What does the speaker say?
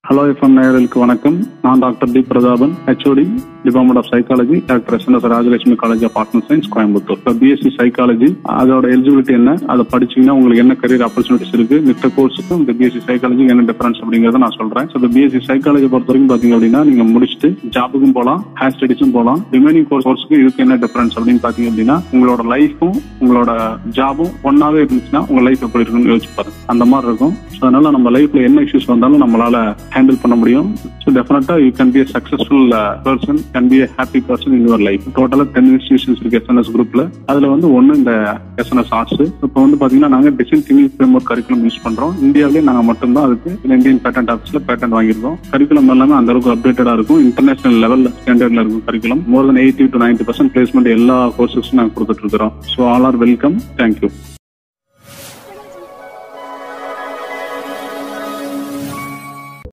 hello FM நேயர்களுக்கு வணக்கம் நான் doctor T Prathapan HOD department of psychology doctor S N Rajalakshmi college of arts and science Coimbatore இப்போ BSc psychology அதோட eligibility என்ன அதை படிச்சீங்கன்னா உங்களுக்கு என்ன கரியர் ஆப்பர்ச்சுனிட்டிஸ் இருக்கு மித்த கோர்ஸுக்கும் இந்த பிஎஸ்சி சைக்காலஜி என்ன டிஃபரன்ஸ் அப்படிங்கறத நான் சொல்றேன் ஸோ பிஎஸ்சி சைக்காலஜி பொறுத்த வரைக்கும் பாத்தீங்க அப்படின்னா நீங்க முடிச்சுட்டு ஜாபுக்கும் போகலாம் ஹேர் ஸ்டடிஸும் போகலாம் ரிமைனிங் கோர்ஸ் கோர்ஸுக்கு இதுக்கு என்ன டிஃபரன்ஸ் அப்படின்னு பாத்தீங்க அப்படின்னா உங்களோட லைஃபும் உங்களோட ஜாபும் ஒன்னாவே இருந்துச்சுன்னா உங்க லைஃப் எப்படி இருக்குன்னு யோசிச்சு பாருங்க அந்த மாதிரி இருக்கும் ஸோ அதனால நம்ம லைஃப்ல என்ன இஷ்யூஸ் வந்தாலும் நம்மளால ஹேண்டில் பண்ண முடியும் ஸோ டெஃபினட்டா you can be successful person can be happy person in your life டோட்டலா டென் இன்ஸ்டியூஷன்ஸ் இருக்கு எஸ்என்எஸ் குரூப்ல அதுல வந்து ஒன்னு இந்த எஸ்என்எஸ் ஆர்ட்ஸ் இப்போ வந்து பாத்தீங்கன்னா நாங்க design thinking framework curriculum use பண்றோம் இந்தியாவிலே நாங்க மட்டும்தான் அதுக்கு இந்தியன் பேட்டன்ட் ஆஃபீஸ்ல பேட்டன்ட் வாங்கியிருக்கோம் கரிக்குலம் எல்லாமே அந்த அளவுக்கு அப்டேட்டடா இருக்கும் இன்டர்நேஷனல் லெவல்ல ஸ்டாண்டர்ட்ல இருக்கும் curriculum more than eighty to ninety percent placement எல்லா கோர்சஸும் நாங்க கொடுத்துட்டு இருக்கிறோம் so all are welcome thank you